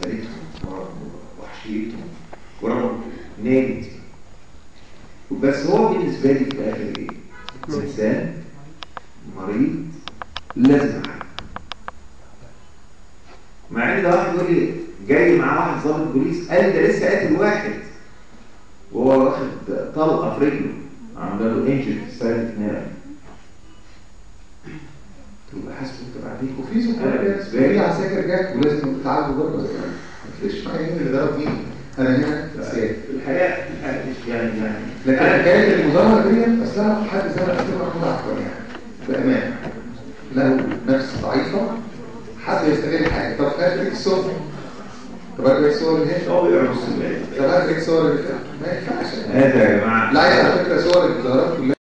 قتلتهم وحشيتهم ورغم نامت بس هو بالنسبة لي في الآخر إيه؟ إنسان مريض لازم أعالجه مع إن ده واحد يقول لي جاي معاه واحد ضابط بوليس قال ده لسه قاتل واحد وهو واخد طلقة في رجله عامله له انجل في سايد نار تبقى حاسس انت بعدين وفي ذكريات في عساكر جت ولازم تتعالجوا برضه يعني ما تفرقش معايا مين اللي ضرب مين انا هنا في السياسه الحقيقة الحقيقة مش يعني يعني لكن أنا- كانت المظاهره دي اصلها في حد ذاتها بتبقى محمود عفوا يعني بامانه له نفس ضعيفه حد يستغل حاجه طب هات لك الصور طب هات لك الصور اللي هنا هو بيعرف السؤال طب هات لك الصور اللي فاتت ما ينفعش هذا يا جماعة لا على فكره صور الظاهرات كلها